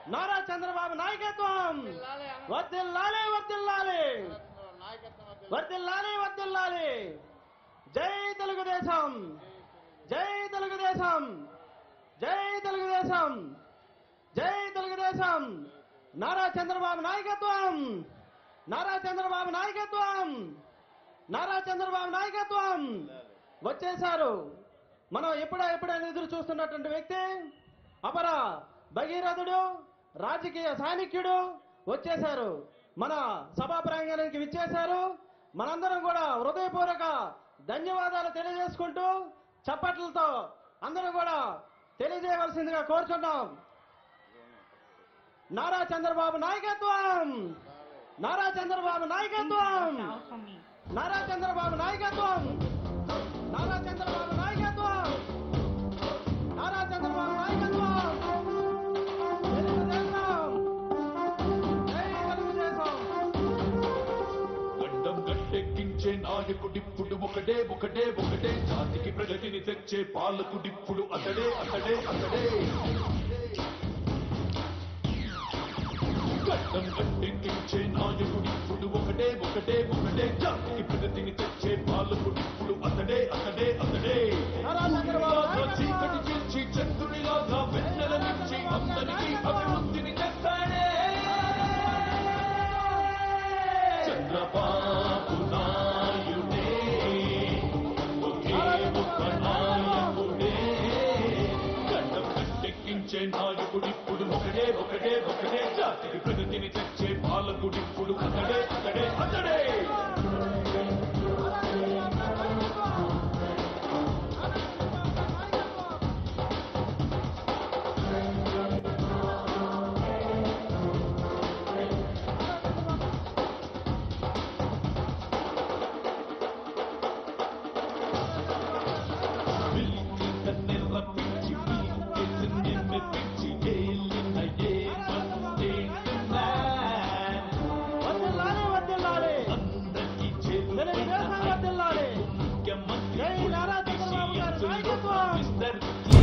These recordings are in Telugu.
నారా చంద్రబాబు నాయకత్వం వర్దిల్లాలి వర్దిల్లాలి వర్దిల్లాలి వర్దిల్లాలి జై తెలుగుదేశం జై తెలుగుదేశం జై తెలుగుదేశం జై తెలుగుదేశం నారా చంద్రబాబు నాయకత్వం నారా చంద్రబాబు నాయకత్వం నారా చంద్రబాబు నాయకత్వం వచ్చేశారు మనం ఎప్పుడా ఎప్పుడైనా ఎదురు చూస్తున్నటువంటి వ్యక్తి అపర భగీరథుడు రాజకీయ సాన్నిధ్యుడు వచ్చేశారు మన సభా ప్రాంగణానికి విచ్చేశారు మనందరం కూడా హృదయపూర్వక ధన్యవాదాలు తెలియజేసుకుంటూ చప్పట్లతో అందరం కూడా తెలియజేయవలసిందిగా కోరుచున్నాం నారా చంద్రబాబు నాయకత్వం నారా చంద్రబాబు నాయకత్వం out for me. Nara Chandrababu నాయకత్వం నారా చంద్రబాబు నాయకత్వం నారా చంద్రబాబు నాయకత్వం తెలుగుదేశం జై తెలుగుదేశం గండం గట్టెక్కించే నాయకుడిప్పుడు ఒకడే ఒకడే ఒకడే జాతికి ప్రగతిని తెచ్చే పాలకుడిప్పుడు అతడే అతడే అతడే గడ్డం గట్టెక్కించే నాయకుడిప్పుడు ఒకటే ఒకటే ఒకటే జాతికి ప్రగతిని తెచ్చే పాలకుడిప్పుడు అతడే అతడే అతడే నారా చంద్రబాబు రాగా చీకటి చేర్చి చంద్రునిలాగా వెన్నెల నుంచి అందరికీ అభివృద్ధిని తెస్తాడే చంద్రబాబు నాయుడే ఒకే ఒక్క నాయకుడే గండం కట్టెక్కించే నాయకుడిప్పుడు ఒకడే ఒకడే ఒకడే జాతికి ప్రగతిని తెచ్చే పాలకుడిప్పుడు అతడే అతడే అతడే పిలిచి కన్నెర్ర పిచ్చి పీకేసి నిన్ను పిచ్చి ఏలిన ఏ మందేంటున్నా వర్ధిల్లాలి వర్ధిల్లాలి అందరికీ తెలుగుదేశం వర్ధిల్లాలి ముఖ్యమంత్రి జై నారా చంద్రబాబు గారి నాయకత్వం. మిస్టర్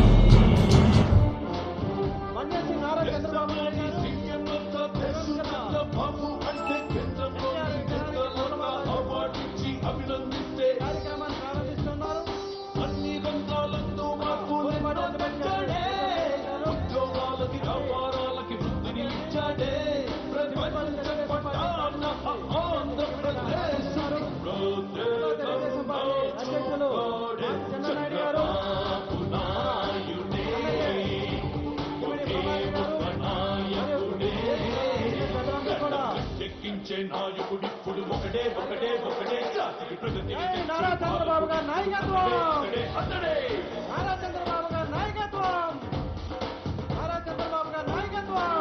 మన్యసి నారా చంద్రబాబు నాయుడు గారు సీఎంలంతా దేశమంతా బాబు అంటే కేంద్రంలోని పెద్దలంతా అవార్డిచ్చి అభినందిస్తే కార్యక్రమాన్ని ప్రారంభిస్తున్నారు అన్ని రంగాలందు మాకు పెట్టాడే ఉద్యోగాలకి వ్యాపారాలకి వృద్ధిని ఇచ్చాడే ప్రపంచ పట్టాన ఆంధ్రప్రదేశ్ తెలుగుదేశం పార్టీ అధ్యక్షులు చంద్రనాయుడు గారు చంద్రబాబు నాయుడే ఒకే ఒక్క నాయకుడే ప్రజలందరూ కూడా ఎక్కించే నాయకుడిప్పుడు ఒకడే ఒకడే ఒకడే జాతికి ప్రగతిని జై నారా చంద్రబాబు గారి నాయకత్వం అతడే అతడే నారా చంద్రబాబు గారి నాయకత్వం నారా చంద్రబాబు గారి నాయకత్వం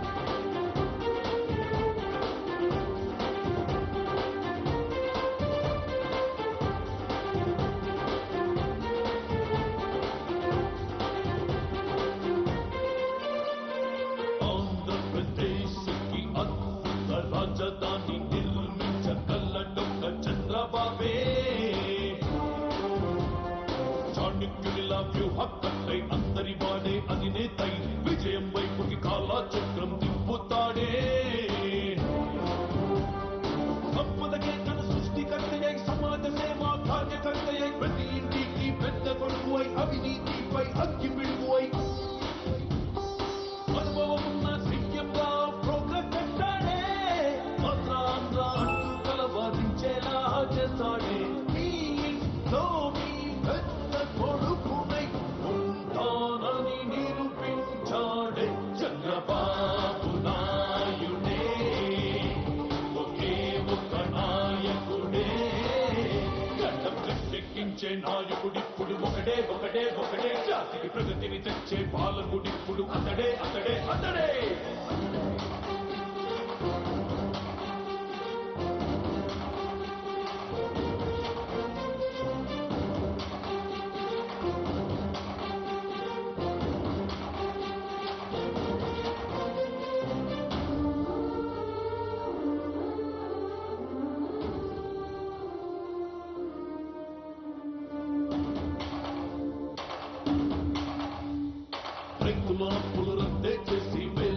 ఆంధ్రప్రదేశ్కి అద్భుత రాజధాని నిర్మించగలడొక్క చంద్రబాబే చాణక్యునిలా వ్యూహకర్తై అందరి వాడే అధినేతై విజయం వైపుకి కాలాచక్రం తిప్పుతాడే సంపద కేంద్ర సృష్టికర్తయై సమాజ సేవా కార్యకర్తయై ప్రతి ఇంటికి పెద్ద కొడుకువై అవినీతిపై అగ్గి పిడుగువై అనుభవమున్న సీఎంగా ప్రోగ్రెస్ పెట్టాడే ఆంధ్ర అంటూ కలవరించేలా చేస్తాడే మీ ఇంట్లో మీ పెద్ద కొడుకునై ఉంటానని నిరూపించాడే చంద్రబాబు నాయుడే ఒకే ఒక్క నాయకుడే గడ్డం గట్టెక్కించే నాయకుడిప్పుడు ఒకడే ఒకడే ఒకడే జాతికి ప్రగతిని తెచ్చే పాలకుడిప్పుడు అతడే అతడే అతడే రైతుల అప్పులు రద్దే చేసి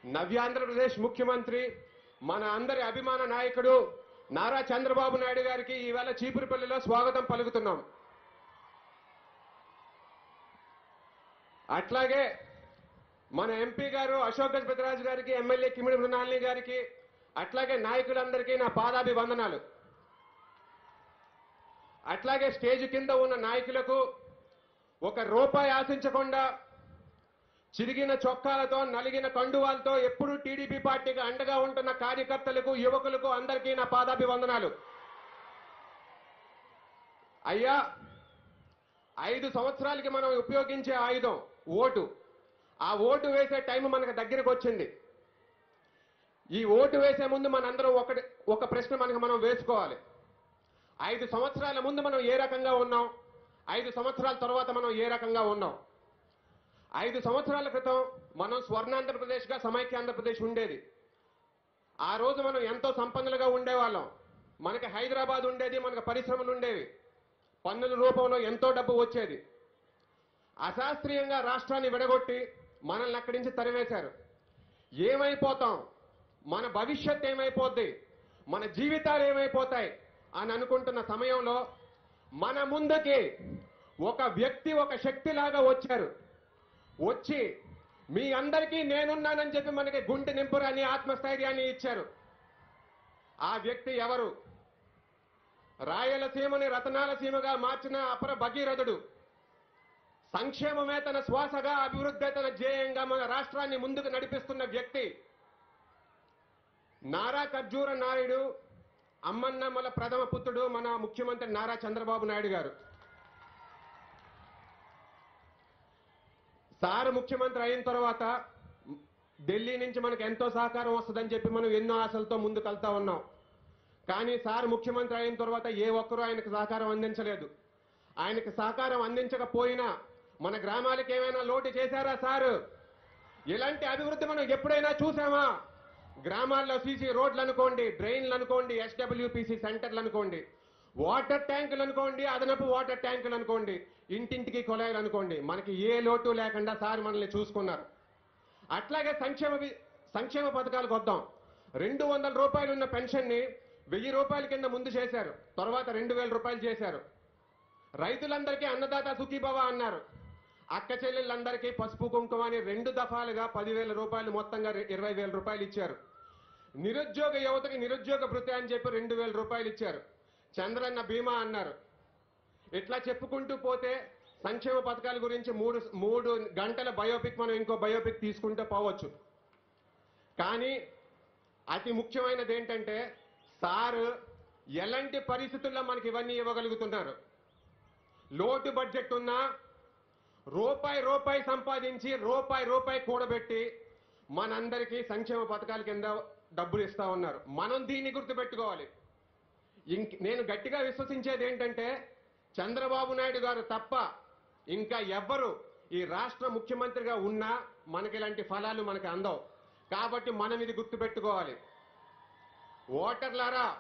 నవ్యాంధ్రప్రదేశ్ ముఖ్యమంత్రి మన అందరి అభిమాన నాయకుడు నారా చంద్రబాబు నాయుడు గారికి ఈవేళ చీపురుపల్లిలో స్వాగతం పలుకుతున్నాం అట్లాగే మన ఎంపీ గారు అశోక్ గజపతిరాజు గారికి ఎమ్మెల్యే కిమిడి మృణాలిని గారికి అట్లాగే నాయకులందరికీ నా పాదాభివందనాలు అట్లాగే స్టేజ్ కింద ఉన్న నాయకులకు ఒక రూపాయి ఆశించకుండా చిరిగిన చొక్కాలతో నలిగిన కండువాలతో ఎప్పుడూ టీడీపీ పార్టీకి అండగా ఉంటున్న కార్యకర్తలకు యువకులకు అందరికీ నా పాదాభివందనాలు అయ్యా ఐదు సంవత్సరాలకి మనం ఉపయోగించే ఆయుధం ఓటు ఆ ఓటు వేసే టైం మనకు దగ్గరకు వచ్చింది ఈ ఓటు వేసే ముందు మనందరం ఒకటి ఒక ప్రశ్న మనకు మనం వేసుకోవాలి ఐదు సంవత్సరాల ముందు మనం ఏ రకంగా ఉన్నాం ఐదు సంవత్సరాల తర్వాత మనం ఏ రకంగా ఉన్నాం ఐదు సంవత్సరాల క్రితం మనం స్వర్ణాంధ్రప్రదేశ్గా సమైక్య ఆంధ్రప్రదేశ్ ఉండేది ఆ రోజు మనం ఎంతో సంపన్నులుగా ఉండేవాళ్ళం మనకి హైదరాబాద్ ఉండేది మనకు పరిశ్రమలు ఉండేవి పన్నుల రూపంలో ఎంతో డబ్బు వచ్చేది అశాస్త్రీయంగా రాష్ట్రాన్ని విడగొట్టి మనల్ని అక్కడి నుంచి తరివేశారు ఏమైపోతాం మన భవిష్యత్ ఏమైపోద్ది మన జీవితాలు ఏమైపోతాయి అని అనుకుంటున్న సమయంలో మన ముందుకి ఒక వ్యక్తి ఒక శక్తిలాగా వచ్చారు వచ్చి మీ అందరికీ నేనున్నానని చెప్పి మనకి గుండె నింపురాని ఆత్మస్థైర్యాన్ని ఇచ్చారు ఆ వ్యక్తి ఎవరు రాయలసీమని రతనాల సీమగా మార్చిన అపర భగీరథుడు సంక్షేమమే తన శ్వాసగా అభివృద్ధి తన ధ్యేయంగా మన రాష్ట్రాన్ని ముందుకు నడిపిస్తున్న వ్యక్తి నారా ఖర్జూర నాయుడు అమ్మన్నమ్మల ప్రథమ పుత్రుడు మన ముఖ్యమంత్రి నారా చంద్రబాబు నాయుడు గారు సార్ ముఖ్యమంత్రి అయిన తర్వాత ఢిల్లీ నుంచి మనకు ఎంతో సహకారం వస్తుందని చెప్పి మనం ఎన్నో ఆశలతో ముందుకు వెళ్తా ఉన్నాం కానీ సార్ ముఖ్యమంత్రి అయిన తర్వాత ఏ ఒక్కరూ ఆయనకు సహకారం అందించలేదు ఆయనకు సహకారం అందించకపోయినా మన గ్రామాలకు ఏమైనా లోటు చేశారా సారు ఇలాంటి అభివృద్ధి మనం ఎప్పుడైనా చూసామా గ్రామాల్లో సీసీ రోడ్లు అనుకోండి డ్రైన్లు అనుకోండి ఎస్డబ్ల్యూపీసీ సెంటర్లు అనుకోండి వాటర్ ట్యాంకులు అనుకోండి అదనపు వాటర్ ట్యాంకులు అనుకోండి ఇంటింటికి కొలాయిలు అనుకోండి మనకి ఏ లోటు లేకుండా సార్ మనల్ని చూసుకున్నారు అట్లాగే సంక్షేమ వి- సంక్షేమ పథకాలకు వద్దాం రెండు వందల రూపాయలు ఉన్న పెన్షన్ని వెయ్యి రూపాయల కింద ముందు చేశారు తర్వాత రెండు వేల రూపాయలు చేశారు రైతులందరికీ అన్నదాత సుఖీభవ అన్నారు అక్క చెల్లెళ్ళందరికీ పసుపు కుంకుమ అని రెండు దఫాలుగా పదివేల రూపాయలు మొత్తంగా రె- ఇరవై వేల రూపాయలు ఇచ్చారు నిరుద్యోగ యువతకి నిరుద్యోగ భృతి అని చెప్పి రెండు వేల రూపాయలు ఇచ్చారు చంద్రన్న బీమా అన్నారు ఇట్లా చెప్పుకుంటూ పోతే సంక్షేమ పథకాల గురించి మూడు మూడు గంటల బయోపిక్ మనం ఇంకో బయోపిక్ తీసుకుంటూ పోవచ్చు కానీ అతి ముఖ్యమైనది ఏంటంటే సారు ఎలాంటి పరిస్థితుల్లో మనకి ఇవన్నీ ఇవ్వగలుగుతున్నారు లోటు బడ్జెట్ ఉన్నా రూపాయి రూపాయి సంపాదించి రూపాయి రూపాయి కూడబెట్టి మనందరికీ సంక్షేమ పథకాల కింద డబ్బులు ఇస్తా ఉన్నారు మనం దీన్ని గుర్తుపెట్టుకోవాలి ఇంక నేను గట్టిగా విశ్వసించేది ఏంటంటే చంద్రబాబు నాయుడు గారు తప్ప ఇంకా ఎవ్వరు ఈ రాష్ట్ర ముఖ్యమంత్రిగా ఉన్నా మనకి ఇలాంటి ఫలాలు మనకి అందవు కాబట్టి మనం ఇది గుర్తుపెట్టుకోవాలి ఓటర్లారా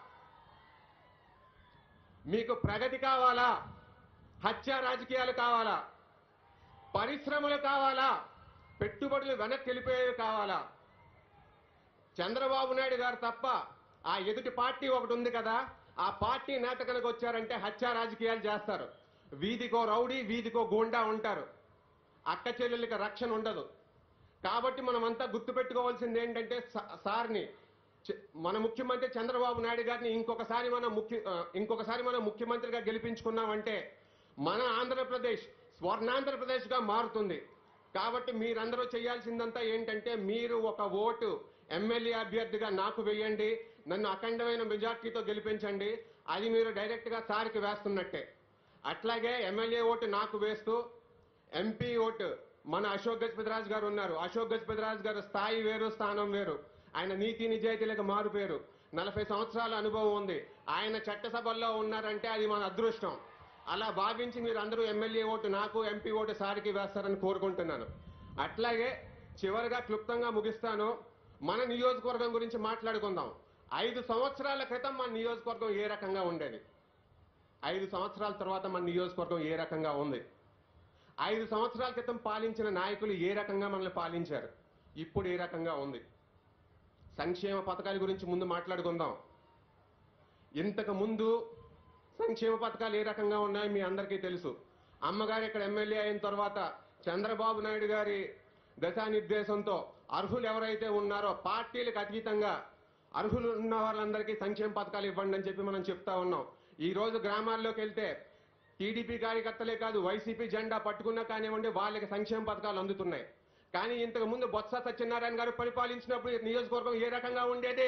మీకు ప్రగతి కావాలా హత్య రాజకీయాలు కావాలా పరిశ్రమలు కావాలా పెట్టుబడులు వెనక్కి వెళ్ళిపోయేవి కావాలా చంద్రబాబు నాయుడు గారు తప్ప ఆ ఎదుటి పార్టీ ఒకటి ఉంది కదా ఆ పార్టీ నేత కనుక వచ్చారంటే హత్య రాజకీయాలు చేస్తారు వీధికో రౌడీ వీధికో గూండా ఉంటారు అక్క చెల్లెళ్ళకి రక్షణ ఉండదు కాబట్టి మనమంతా గుర్తుపెట్టుకోవాల్సింది ఏంటంటే సా- సార్ని చ- మన ముఖ్యమంత్రి చంద్రబాబు నాయుడు గారిని ఇంకొకసారి మనం ముఖ్య ఆ, ఇంకొకసారి మనం ముఖ్యమంత్రిగా గెలిపించుకున్నామంటే మన ఆంధ్రప్రదేశ్ స్వర్ణాంధ్రప్రదేశ్గా మారుతుంది కాబట్టి మీరందరూ చేయాల్సిందంతా ఏంటంటే మీరు ఒక ఓటు ఎమ్మెల్యే అభ్యర్థిగా నాకు వేయండి నన్ను అఖండమైన మెజార్టీతో గెలిపించండి అది మీరు డైరెక్ట్గా సార్కి వేస్తున్నట్టే అట్లాగే ఎమ్మెల్యే ఓటు నాకు వేస్తూ ఎంపీ ఓటు మన అశోక్ గజపతిరాజు గారు ఉన్నారు అశోక్ గజపతిరాజు గారు స్థాయి వేరు స్థానం వేరు ఆయన నీతి నిజాయితీలకు మారు పేరు నలభై సంవత్సరాల అనుభవం ఉంది ఆయన చట్టసభల్లో ఉన్నారంటే అది మన అదృష్టం అలా భావించి మీరు అందరూ ఎమ్మెల్యే ఓటు నాకు ఎంపీ ఓటు సారికి వేస్తారని కోరుకుంటున్నాను అట్లాగే చివరిగా క్లుప్తంగా ముగిస్తాను మన నియోజకవర్గం గురించి మాట్లాడుకుందాం ఐదు సంవత్సరాల క్రితం మన నియోజకవర్గం ఏ రకంగా ఉండేది ఐదు సంవత్సరాల తర్వాత మన నియోజకవర్గం ఏ రకంగా ఉంది ఐదు సంవత్సరాల క్రితం పాలించిన నాయకులు ఏ రకంగా మనల్ని పాలించారు ఇప్పుడు ఈ రకంగా ఉంది సంక్షేమ పథకాల గురించి ముందు మాట్లాడుకుందాం ఇంతకు ముందు సంక్షేమ పథకాలు ఏ రకంగా ఉన్నాయో మీ అందరికీ తెలుసు అమ్మగారు ఇక్కడ ఎమ్మెల్యే అయిన తర్వాత చంద్రబాబు నాయుడు గారి దశానిర్దేశంతో అర్హులు ఎవరైతే ఉన్నారో పార్టీలకు అతీతంగా అర్హులు ఉన్న వాళ్ళందరికీ సంక్షేమ పథకాలు ఇవ్వండి అని చెప్పి మనం చెప్తా ఉన్నాం ఈ రోజు గ్రామాల్లోకి వెళ్తే టీడీపీ కార్యకర్తలే కాదు వైసీపీ జెండా పట్టుకున్నా కానివ్వండి వాళ్ళకి సంక్షేమ పథకాలు అందుతున్నాయి కానీ ఇంతకు ముందు బొత్స సత్యనారాయణ గారు పరిపాలించినప్పుడు ఈ నియోజకవర్గం ఏ రకంగా ఉండేది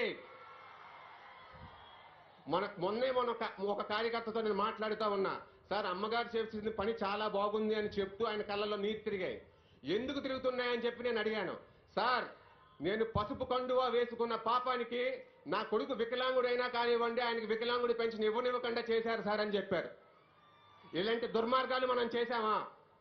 మన మొన్నే మన ఒక ఒక కార్యకర్తతో నేను మాట్లాడుతా ఉన్నా సార్ అమ్మగారు చేసిన పని చాలా బాగుంది అని చెప్తూ ఆయన కళ్ళలో నీరు తిరిగాయి ఎందుకు తిరుగుతున్నాయని చెప్పి నేను అడిగాను సార్ నేను పసుపు కండువా వేసుకున్న పాపానికి నా కొడుకు వికలాంగుడైనా కానివ్వండి ఆయనకి వికలాంగుడి పెన్షన్ ఇవ్వనివ్వకుండా చేశారు సార్ అని చెప్పారు ఇలాంటి దుర్మార్గాలు మనం చేశామా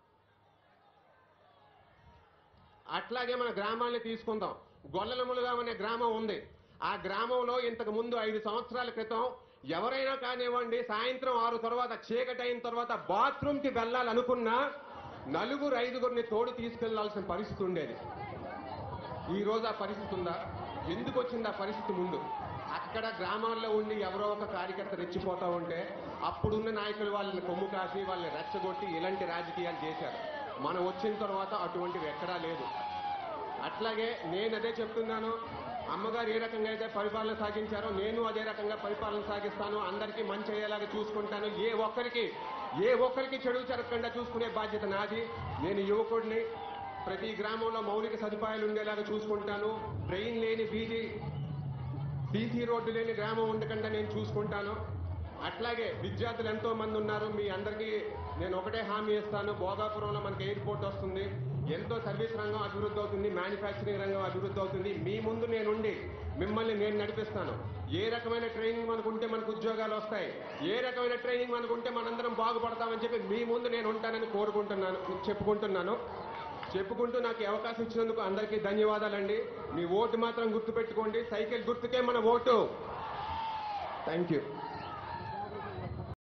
అట్లాగే మన గ్రామాల్ని తీసుకుందాం గొల్లలములుగా అనే గ్రామం ఉంది ఆ గ్రామంలో ఇంతకు ముందు ఐదు సంవత్సరాల క్రితం ఎవరైనా కానివ్వండి సాయంత్రం ఆరు తర్వాత చీకటి అయిన తర్వాత బాత్రూమ్ కి వెళ్ళాలనుకున్నా నలుగురు ఐదుగురిని తోడు తీసుకెళ్లాల్సిన పరిస్థితి ఉండేది ఈ రోజు ఆ పరిస్థితి ఉందా ఎందుకు వచ్చింది ఆ పరిస్థితి ముందు అక్కడ గ్రామాల్లో ఉండి ఎవరో ఒక కార్యకర్త రెచ్చిపోతా ఉంటే అప్పుడున్న నాయకులు వాళ్ళని కొమ్ము కాసి వాళ్ళని రెచ్చగొట్టి ఇలాంటి రాజకీయాలు చేశారు మనం వచ్చిన తర్వాత అటువంటివి ఎక్కడా లేదు అట్లాగే నేను అదే చెప్తున్నాను అమ్మగారు ఏ రకంగా అయితే పరిపాలన సాగించారో నేను అదే రకంగా పరిపాలన సాగిస్తాను అందరికీ మంచి అయ్యేలాగా చూసుకుంటాను ఏ ఒక్కరికి ఏ ఒక్కరికి చెడు జరగకుండా చూసుకునే బాధ్యత నాది నేను యువకుడిని ప్రతి గ్రామంలో మౌలిక సదుపాయాలు ఉండేలాగా చూసుకుంటాను ట్రైన్ లేని వీధి సీసీ రోడ్డు లేని గ్రామం ఉండకుండా నేను చూసుకుంటాను అట్లాగే విద్యార్థులు ఎంతో మంది ఉన్నారు మీ అందరికీ నేను ఒకటే హామీ ఇస్తాను భోగాపురంలో మనకి ఎయిర్పోర్ట్ వస్తుంది ఎంతో సర్వీస్ రంగం అభివృద్ధి అవుతుంది మ్యానుఫ్యాక్చరింగ్ రంగం అభివృద్ధి అవుతుంది మీ ముందు నేనుండి మిమ్మల్ని నేను నడిపిస్తాను ఏ రకమైన ట్రైనింగ్ మనకు ఉంటే మనకు ఉద్యోగాలు వస్తాయి ఏ రకమైన ట్రైనింగ్ మనకు ఉంటే మనందరం బాగుపడతామని చెప్పి మీ ముందు నేను ఉంటానని కోరుకుంటున్నాను చెప్పుకుంటున్నాను చెప్పుకుంటూ నాకు ఈ అవకాశం ఇచ్చినందుకు అందరికీ ధన్యవాదాలండి మీ ఓటు మాత్రం గుర్తుపెట్టుకోండి సైకిల్ గుర్తుకే మన ఓటు థ్యాంక్ యూ